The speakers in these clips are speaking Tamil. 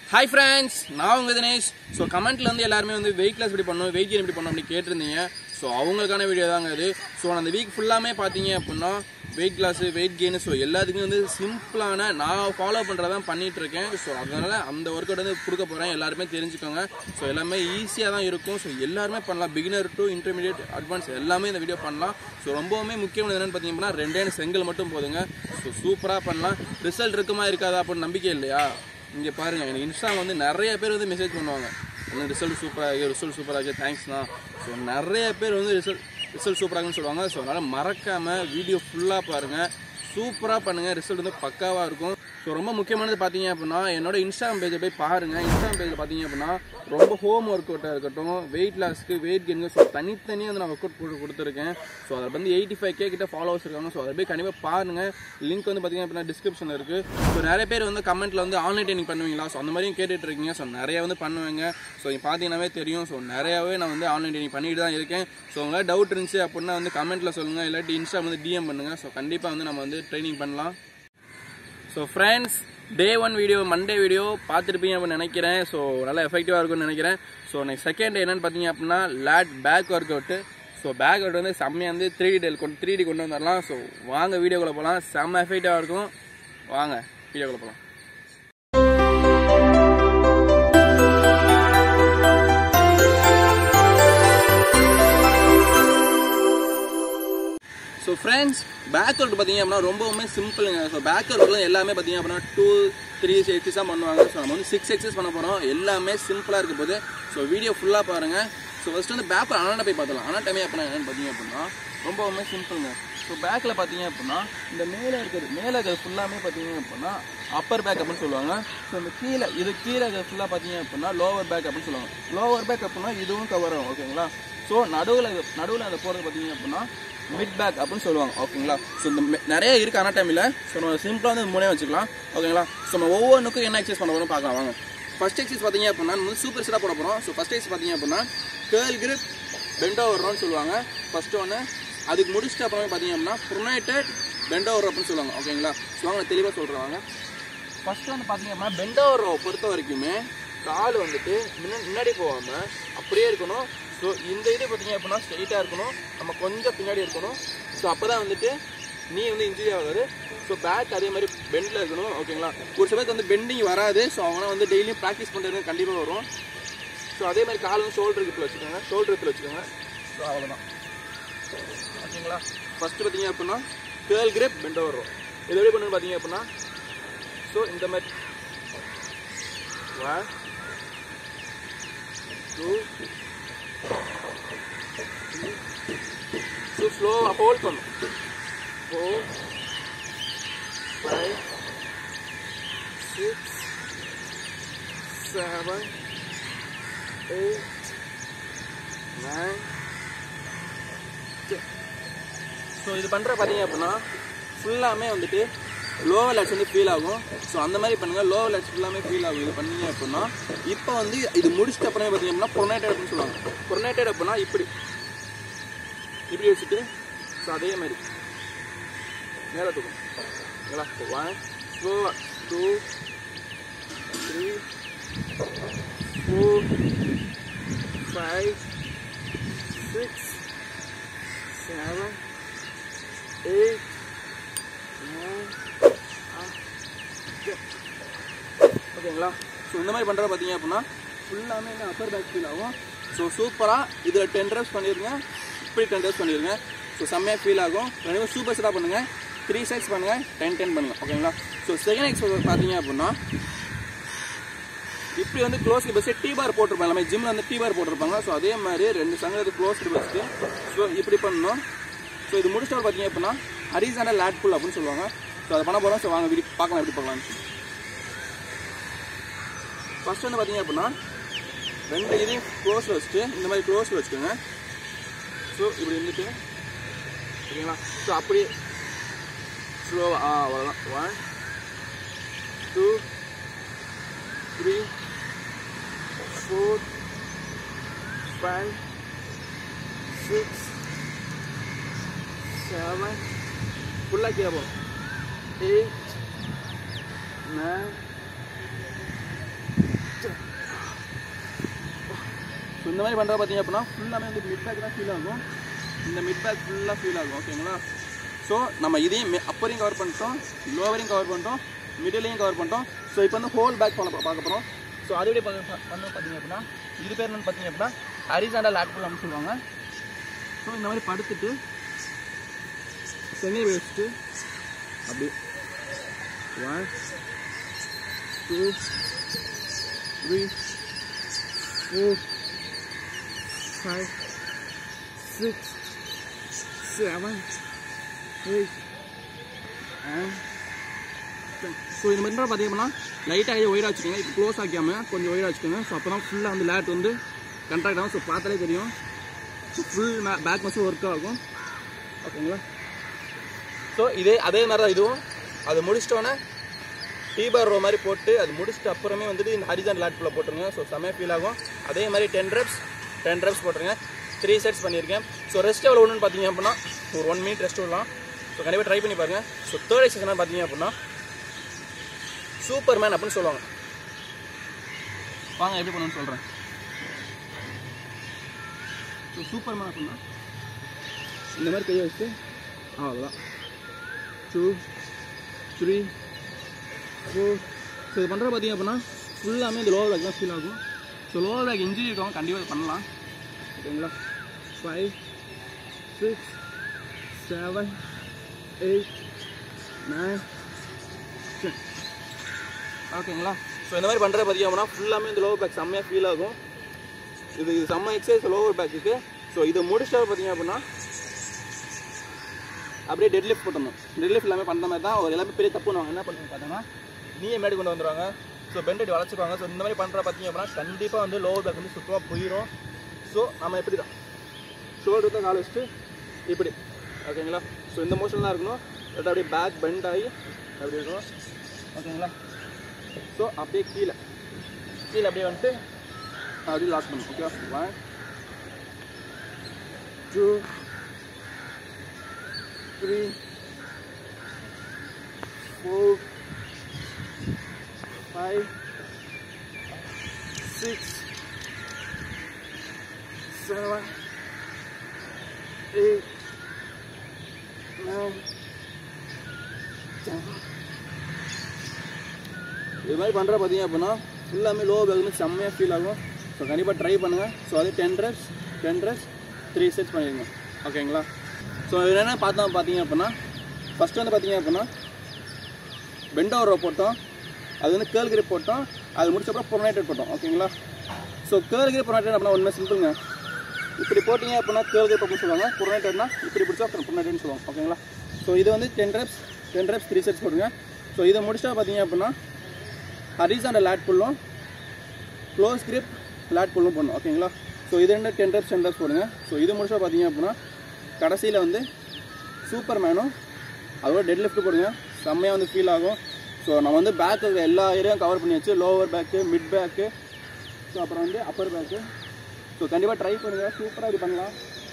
ஹாய் ஃப்ரெண்ட்ஸ் நான் உங்கள் தினேஷ் ஸோ கமெண்ட்ல வந்து எல்லாருமே வந்து வெயிட் லாஸ் இப்படி பண்ணணும் வெயிட் கெயின் இப்படி பண்ணணும் அப்படி கேட்டிருந்தீங்க ஸோ அவங்களுக்கான வீடியோ தாங்க இது ஸோ அந்த வீக் ஃபுல்லாமே பார்த்தீங்க அப்படின்னா weight loss weight gain so எல்லாத்துக்கும் வந்து சிம்பிளான நான் ஃபாலோ பண்ணுறதான் பண்ணிட்டு இருக்கேன் ஸோ அதனால அந்த ஒர்க் அவுட் வந்து கொடுக்க போகிறேன் எல்லாருமே தெரிஞ்சுக்கோங்க ஸோ எல்லாமே ஈஸியாக தான் இருக்கும் ஸோ எல்லாருமே பண்ணலாம் பிகினர் டு இன்டர்மீடியட் அட்வான்ஸ் எல்லாமே இந்த வீடியோ பண்ணலாம் ஸோ ரொம்பவுமே முக்கியமானது என்னென்னு பார்த்தீங்கன்னா ரெண்டே செங்கல் மட்டும் போதுங்க ஸோ சூப்பராக பண்ணலாம் ரிசல்ட் இருக்குமா இருக்காதா அப்படின்னு நம்பிக்கை இல்லையா இங்கே பாருங்க எனக்கு இன்ஸ்டா வந்து நிறைய பேர் வந்து மெசேஜ் பண்ணுவாங்க இன்னும் ரிசல்ட் சூப்பராக இருக்கு ரிசல்ட் சூப்பராக இருக்குது தேங்க்ஸ்ண்ணா ஸோ நிறைய பேர் வந்து ரிசல்ட் ரிசல்ட் சூப்பராகுன்னு சொல்லுவாங்க ஸோ அதனால் மறக்காமல் வீடியோ ஃபுல்லாக பாருங்கள் சூப்பராக பண்ணுங்கள் ரிசல்ட் வந்து பக்காவாக இருக்கும் ஸோ ரொம்ப முக்கியமானது பார்த்தீங்க அப்படின்னா என்னோட இன்ஸ்டாகிராம் பேஜை போய் பாருங்கள் இன்ஸ்டாகிராம் பேஜில் பார்த்தீங்க அப்படின்னா ரொம்ப ஹோம் ஒர்க் அவுட்டாக இருக்கட்டும் வெயிட் லாஸ்க்கு வெயிட் கெயினுக்கு ஸோ தனித்தனியாக வந்து நான் ஒர்க் அவுட் போட்டு கொடுத்துருக்கேன் ஸோ அதில் வந்து எயிட்டி ஃபைவ் கே கிட்ட ஃபாலோவர்ஸ் இருக்காங்க ஸோ அதை போய் கண்டிப்பாக பாருங்கள் லிங்க் வந்து பார்த்தீங்க அப்படின்னா டிஸ்கிரிப்ஷனில் இருக்குது ஸோ நிறைய பேர் வந்து கமெண்ட்டில் வந்து ஆன்லைன் ட்ரைனிங் பண்ணுவீங்களா ஸோ அந்த மாதிரியும் கேட்டுட்டு இருக்கீங்க ஸோ நிறைய வந்து பண்ணுவேங்க ஸோ நீங்கள் பார்த்தீங்கன்னாவே தெரியும் ஸோ நிறையாவே நான் வந்து ஆன்லைன் ட்ரைனிங் பண்ணிட்டு தான் இருக்கேன் ஸோ உங்களால் டவுட் இருந்துச்சு அப்படின்னா வந்து கமெண்ட்டில் சொல்லுங்கள் இல்லாட்டி இன்ஸ்டா வந்து டிஎம் பண்ணுங்கள் ஸோ கண்டிப்பாக வந்து நம்ம வந்து ட்ரைனிங் பண்ணலாம் so friends day one video Monday video பார்த்துருப்பீங்க அப்படின்னு நினைக்கிறேன் ஸோ நல்லா எஃபெக்டிவாக இருக்கும்னு நினைக்கிறேன் ஸோ நெக்ஸ்ட் செகண்ட் டே என்னென்னு பார்த்தீங்க அப்படின்னா lat back workout so back out வந்து செம்மையாக வந்து த்ரீ டி கொண்டு த்ரீ டி கொண்டு வந்துடலாம் ஸோ வாங்க வீடியோக்குள்ளே போகலாம் செம்ம எஃபெக்டிவாக இருக்கும் வாங்க வீடியோக்குள்ளே போகலாம் ஸோ ஃப்ரெண்ட்ஸ் பேக் ஒர்க் பார்த்தீங்க அப்படின்னா ரொம்பவுமே சிம்பிளுங்க ஸோ பேக் ஒர்க்கில் எல்லாமே பார்த்தீங்க அப்படின்னா டூ த்ரீ எக்ஸஸ் தான் பண்ணுவாங்க ஸோ நம்ம வந்து சிக்ஸ் எக்ஸஸ் பண்ண போகிறோம் எல்லாமே சிம்பிளாக இருக்க போது ஸோ வீடியோ ஃபுல்லாக பாருங்கள் ஸோ ஃபஸ்ட்டு வந்து பேக் அனாட்ட போய் பார்த்துலாம் அனாட்டமே அப்படின்னா என்னென்னு பார்த்தீங்க அப்படின்னா ரொம்பவுமே சிம்பிளுங்க ஸோ பேக்கில் பார்த்தீங்க அப்படின்னா இந்த மேலே இருக்கிறது மேலே இருக்கிறது ஃபுல்லாமே பார்த்தீங்க அப்படின்னா அப்பர் பேக் அப்படின்னு சொல்லுவாங்க ஸோ இந்த கீழே இது கீழே இருக்கிறது ஃபுல்லாக பார்த்தீங்க அப்படின்னா லோவர் பேக் அப்படின்னு சொல்லுவாங்க லோவர் பேக் அப்படின்னா இதுவும் கவர் ஆகும் ஓகேங்களா ஸோ நடுவில் நடுவில் அதை போகிறது பார்த்தீங்க அப்படின்னா மிட் பேக் அப்படின்னு சொல்லுவாங்க ஓகேங்களா ஸோ இந்த மெ- நிறைய இருக்குது அனாட்டமியில் ஸோ நம்ம சிம்பிளாக வந்து மூணே வச்சுக்கலாம் ஓகேங்களா ஸோ நம்ம ஒவ்வொன்றுக்கும் என்ன எக்ஸசைஸ் பண்ண போகிறோம் பார்க்கலாம் வாங்க ஃபர்ஸ்ட் எக்ஸசைஸ் பார்த்தீங்க அப்படின்னா நம்ம வந்து சூப்பர் செட்டாக போட போகிறோம் ஸோ ஃபர்ஸ்ட் எக்ஸசைஸ் பார்த்தீங்க அப்படின்னா கேர்ள் கிரிப் பெண்டோ வர்றோம்னு சொல்லுவாங்க ஃபர்ஸ்ட் ஒன்று அதுக்கு முடிச்சுட்டு அப்புறமே பார்த்தீங்க அப்படின்னா ப்ரொனைட்டட் பெண்டோ வர்றோம் அப்படின்னு சொல்லுவாங்க ஓகேங்களா ஸோ வாங்க நான் தெளிவாக சொல்கிறாங்க ஃபர்ஸ்ட் வந்து பார்த்தீங்க அப்படின்னா பெண்டோவர் ரோவை பொறுத்த வரைக்குமே கால் வந்துட்டு முன்ன- முன்னாடி போகாமல் அப்படியே இருக்கணும் ஸோ இந்த இது பார்த்தீங்க அப்படின்னா ஸ்ட்ரைட்டாக இருக்கணும் நம்ம கொஞ்சம் பின்னாடி இருக்கணும் ஸோ அப்போ தான் வந்துட்டு நீ வந்து இன்ஜுரி ஆகாது ஸோ பேக் அதே மாதிரி பெண்டில் இருக்கணும் ஓகேங்களா ஒரு சில பேருக்கு வந்து பெண்டிங் வராது ஸோ அவங்க வந்து டெய்லியும் ப்ராக்டிஸ் பண்ணுறது கண்டிப்பாக வரும் ஸோ அதே மாதிரி கால் வந்து ஷோல்டர் கிப்பில் வச்சுக்கோங்க ஷோல்டர் கிப்பில் வச்சுக்கோங்க ஸோ அவ்வளோதான் ஓகேங்களா ஃபஸ்ட்டு பார்த்தீங்க அப்படின்னா கேர்ள் கிரேப் பெண்டோ வரும் இது எப்படி பண்ணுன்னு பார்த்தீங்க அப்படின்னா ஸோ இந்த மாதிரி ஒன் டூ ஸோ ஸ்லோவாக ஹோல்ட் பண்ணும் four five six seven eight nine so இது பண்ணுற பார்த்தீங்க அப்படின்னா ஃபுல்லாமே வந்துட்டு லோவர் லேட்ஸ் வந்து ஃபீல் ஆகும் ஸோ அந்த மாதிரி பண்ணுங்க லோவர் லேட்ஸ் ஃபுல்லாமே ஃபீல் ஆகும் இது பண்ணீங்க அப்படின்னா இப்போ வந்து இது முடிச்சிட்ட அப்புறமே பார்த்தீங்க அப்படின்னா ப்ரொனேட்டட் அப்படின்னு சொல்லுவாங்க ப்ரொனேட்டட் அப்படின்னா இப்படி இப்படி வச்சுட்டு ஸோ அதே மாதிரி மேலே தூக்கும் ஓகேங்களா one two two three four five six seven eight nine ஓகேங்களா ஸோ இந்த மாதிரி பண்ணுறது பார்த்தீங்க அப்படின்னா ஃபுல்லாமே என்ன அப்பர் பேக் ஃபீல் ஆகும் ஸோ சூப்பராக இதில் டென் ட்ரெஸ் பண்ணிடுங்க இப்படி டென் ட்ரெஸ் பண்ணிடுங்க ஸோ செம்மையாக ஃபீல் ஆகும் ரெண்டு சூப்பர் செட்டாக பண்ணுங்கள் த்ரீ சைஸ் பண்ணுங்கள் டென் டென் பண்ணுங்கள் ஓகேங்களா ஸோ செகண்ட் எக்ஸசைஸ் பார்த்தீங்க அப்படின்னா இப்படி வந்து க்ளோஸ் பஸ் டீ பார் போட்டிருப்பாங்க எல்லாமே ஜிம்மில் வந்து டீ பார் போட்டிருப்பாங்க ஸோ அதே மாதிரி ரெண்டு சங்கத்து க்ளோஸ் வச்சுட்டு ஸோ இப்படி பண்ணணும் ஸோ இது முடிச்சிட்டு பார்த்தீங்க அப்படின்னா ஹரிசான லேட் புல் அப்படின்னு சொல்லுவாங்க ஸோ அதை பண்ண போகிறோம் ஸோ வாங்க வீடியோ பார்க்கலாம் எப்படி பார்க்கலாம் ஃபர்ஸ்ட் வந்து பார்த்தீங்க அப்படின்னா ரெண்டு இதையும் க்ளோஸில் வச்சுட்டு இந்த மாதிரி க்ளோஸில் வச்சுக்கோங்க ஸோ இப்படி இருந்துட்டு ஓகேங்களா ஸோ அப்படியே ஸ்லோவாக ஆ அவ்வளோதான் one two three four five six seven ஃபுல்லாக கீழே போகும் எயிட் நைன் இந்த மாதிரி பண்ணுறது பார்த்தீங்க அப்படின்னா ஃபுல்லாமே வந்து மிட் பேக் தான் ஃபீல் ஆகும் இந்த மிட் பேக் ஃபுல்லாக ஃபீல் ஆகும் ஓகேங்களா ஸோ நம்ம இதையும் அப்பரையும் கவர் பண்ணிட்டோம் லோவரையும் கவர் பண்ணிட்டோம் மிடிலையும் கவர் பண்ணிட்டோம் ஸோ இப்போ வந்து ஹோல் பேக் பண்ண பார்க்க போகிறோம் ஸோ அது எப்படி பண்ண பண்ண பார்த்தீங்க அப்படின்னா இது பேர் என்னன்னு பார்த்தீங்க அப்படின்னா ஹரிசாண்டல் லேட்புல் அப்படின்னு சொல்லுவாங்க ஸோ இந்த மாதிரி படுத்துட்டு செங்கை வச்சுட்டு அப்படி one two three four five six seven eight so இந்த மாதிரி பார்த்தீங்கன்னா லைட்டாக ஒயிடாக வச்சுக்கோங்க இப்போ க்ளோஸ் ஆக்காமல் கொஞ்சம் ஒயிடாக வச்சுக்கோங்க ஸோ அப்போ தான் ஃபுல்லாக வந்து லேட் வந்து கண்ட்ராக்ட் ஆகும் ஸோ பார்த்தாலே தெரியும் ஃபுல் பேக் மசில் ஒர்க் ஆகும் ஓகேங்களா ஸோ இதே அதே மாதிரி தான் இதுவும் அது முடிச்சிட்டோன்னே டீபார் ரோ மாதிரி போட்டு அது முடிச்சிட்டு அப்புறமே வந்துட்டு இந்த ஹரிஜான் லேட்குள்ளே போட்டுருங்க ஸோ செம்மையாக ஃபீல் ஆகும் அதே மாதிரி டென் ரெப்ஸ் டென் ரெப்ஸ் போட்டுருங்க த்ரீ செட்ஸ் பண்ணியிருக்கேன் ஸோ ரெஸ்ட் எவ்வளோ ஒன்றுன்னு பார்த்தீங்க அப்படின்னா ஒரு ஒன் மினிட் ரெஸ்ட் விடலாம் ஸோ கண்டிப்பாக ட்ரை பண்ணி பாருங்கள் ஸோ தேர்ட் எக்ஸசைஸ் பார்த்தீங்க அப்படின்னா சூப்பர் மேன் அப்படின்னு சொல்லுவாங்க வாங்க எப்படி பண்ணணும்னு சொல்கிறேன் ஸோ சூப்பர் மேன் அப்படின்னா இந்த மாதிரி கையை வச்சுட்டு அவ்வளோதான் டூ த்ரீ ஃபோர் ஸோ இது பண்ணுறது பார்த்தீங்க அப்படின்னா ஃபுல்லாமே இந்த லோவர் பேக் தான் ஃபீல் ஆகும் ஸோ லோவர் பேக் இன்ஜுரி இருக்கவங்க கண்டிப்பாக இது பண்ணலாம் ஓகேங்களா five six seven eight nine ten ஓகேங்களா ஸோ இந்த மாதிரி பண்ணுறது பார்த்தீங்க அப்படின்னா ஃபுல்லாமே இந்த லோவர் பேக் செம்மையாக ஃபீல் ஆகும் இது இது செம்ம எக்ஸசைஸ் லோவர் பேக்குக்கு ஸோ இதை முடிச்சிட்டா பார்த்தீங்க அப்படின்னா அப்படியே டெட் லிஃப்ட் போட்டணும் டெட் லிஃப்ட் எல்லாமே பண்ணுற மாதிரி தான் ஒரு எல்லாமே பெரிய தப்பு பண்ணுவாங்க என்ன பண்ணுவாங்க பார்த்தோன்னா நீயே மேடி கொண்டு வந்துருவாங்க ஸோ பெண்டடி வளச்சிக்குவாங்க ஸோ இந்த மாதிரி பண்ணுற பார்த்தீங்க அப்படின்னா கண்டிப்பாக வந்து லோவர் பேக் வந்து சுத்தமாக போயிடும் ஸோ நம்ம எப்படி தான் ஷோல்டர் தான் கால் வச்சுட்டு இப்படி ஓகேங்களா ஸோ இந்த மோஷன் தான் இருக்கணும் இல்லாட்டா அப்படியே பேக் பெண்ட் ஆகி அப்படி இருக்கணும் ஓகேங்களா ஸோ அப்படியே கீழே கீழே அப்படியே வந்துட்டு அப்படியே லாக் பண்ணணும் ஓகேவா one two three four five six seven eight nine ten இது மாதிரி பண்ணுற பார்த்தீங்க அப்படின்னா ஃபுல்லாமே லோ பேக் வந்து செம்மையாக ஃபீல் ஆகும் ஸோ கண்டிப்பாக ட்ரை பண்ணுங்கள் ஸோ அது ten reps ten reps three sets பண்ணிடுங்க ஓகேங்களா ஸோ என்னென்ன பார்த்தோம் பார்த்தீங்க அப்படின்னா ஃபஸ்ட்டு வந்து பார்த்தீங்க அப்படின்னா பெண்டோர் ரோ போட்டோம் அது வந்து கேர்ள் கிரிப் போட்டோம் அது முடிச்சப்பறம் ப்ரொனைட்டட் போட்டோம் ஓகேங்களா ஸோ கேர்ள் கிரிப் ப்ரொனைட்டட் அப்படின்னா ஒன்றுமே சிம்பிளுங்க இப்படி போட்டிங்க அப்படின்னா கேர்ள் கிரிப் அப்படின்னு சொல்லுவாங்க ப்ரொனைட்டட்னா இப்படி பிடிச்சா அப்புறம் ப்ரொனைட்டட்னு சொல்லுவாங்க ஓகேங்களா ஸோ இது வந்து ten reps ten reps three sets போடுங்க ஸோ இதை முடிச்சிட்டா பார்த்தீங்க அப்படின்னா ஹரிசாண்டல் லேட் புல்லும் க்ளோஸ் கிரிப் லேட் புல்லும் போடணும் ஓகேங்களா ஸோ இது ரெண்டு டென் ரெப்ஸ் டென் ரெப்ஸ் போடுங்க ஸோ இது முடிச்சா பார்த்தீங்க அப்படின்னா கடைசியில் வந்து சூப்பர் மேனும் அதோட டெட் லிஃப்ட் போடுங்க செம்மையாக வந்து ஃபீல் ஆகும் ஸோ நம்ம வந்து பேக் எல்லா ஏரியாவும் கவர் பண்ணியாச்சு lower back mid back so அப்புறம் வந்து அப்பர் பேக்கு ஸோ கண்டிப்பாக ட்ரை பண்ணுங்கள் சூப்பராக இது பண்ணலாம்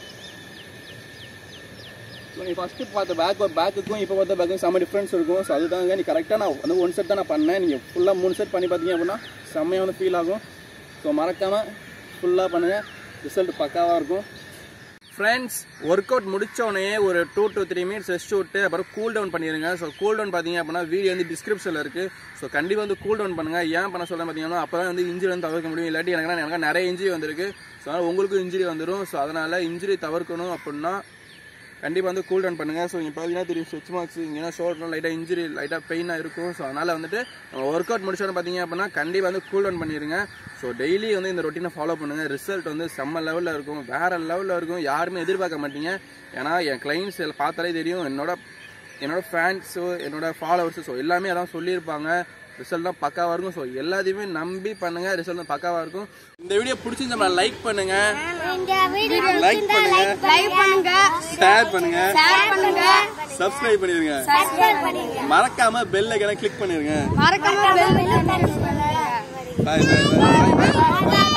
ஸோ நீ ஃபஸ்ட்டு பார்த்த பேக் பேக்குக்கும் இப்போ பார்த்த பேக்கும் செம்ம டிஃப்ரென்ஸ் இருக்கும் ஸோ அதுதாங்க நீ கரெக்டாக நான் வந்து ஒன் செட் தான் நான் பண்ணேன் நீங்கள் ஃபுல்லாக மூணு செட் பண்ணி பார்த்தீங்க அப்படின்னா செம்மையாக வந்து ஃபீல் ஆகும் ஸோ மறக்காமல் ஃபுல்லாக பண்ணுங்கள் ரிசல்ட் பக்காவாக இருக்கும் ஃப்ரெண்ட்ஸ் ஒர்க் அவுட் முடிச்ச உடனே ஒரு two to three minutes rest விட்டு அப்புறம் கூல் டவுன் பண்ணிடுங்க ஸோ கூல் டவுன் பார்த்தீங்க அப்படின்னா வீடியோ வந்து டிஸ்கிரிப்ஷனில் இருக்குது ஸோ கண்டிப்பாக வந்து கூல் டவுன் பண்ணுங்கள் ஏன் பண்ண சொல்ல பார்த்தீங்கன்னா அப்போ தான் வந்து இன்ஜுரி வந்து தவிர்க்க முடியும் இல்லாட்டி எனக்கு எனக்கு நிறைய இன்ஜுரி வந்திருக்கு ஸோ அதனால் உங்களுக்கும் இன்ஜுரி வந்துடும் ஸோ அதனால் இன்ஜுரி தவிர்க்கணும் அப்படின்னா கண்டிப்பாக வந்து கூல் டவுன் பண்ணுங்கள் ஸோ இங்கே பார்த்தீங்கன்னா தெரியும் ஸ்ட்ரெச் மார்க்ஸ் இங்கே ஷோல்டர் லைட்டாக இன்ஜுரி லைட்டாக பெயினாக இருக்கும் ஸோ அதனால் வந்துட்டு ஒர்க் அவுட் முடிச்சோன்னு பார்த்தீங்க அப்படின்னா கண்டிப்பாக வந்து கூல் டவுன் பண்ணிடுங்க ஸோ டெய்லி வந்து இந்த ரொட்டீனை ஃபாலோ பண்ணுங்கள் ரிசல்ட் வந்து செம்ம லெவலில் இருக்கும் வேறு லெவலில் இருக்கும் யாருமே எதிர்பார்க்க மாட்டீங்க ஏன்னா என் கிளைண்ட்ஸ் பார்த்தாலே தெரியும் என்னோட என்னோட ஃபேன்ஸு என்னோட ஃபாலோவர்ஸு ஸோ எல்லாமே அதான் சொல்லியிருப்பாங்க ரிசல்ட் தான் பக்காவாக இருக்கும் ஸோ எல்லாத்தையுமே நம்பி பண்ணுங்க ரிசல்ட் தான் பக்காவாக இருக்கும் இந்த வீடியோ பிடிச்சிருந்தா லைக் பண்ணுங்க இந்த வீடியோ லைக் பண்ணுங்க லைக் பண்ணுங்க ஷேர் பண்ணுங்க ஷேர் பண்ணுங்க சப்ஸ்கிரைப் பண்ணிருங்க சப்ஸ்கிரைப் பண்ணுங்க மறக்காம பெல் ஐக்கனை கிளிக் பண்ணிருங்க மறக்காம பெல் பட்டன் பண்ணுங்க பாய் பாய் பாய் பாய் Bye.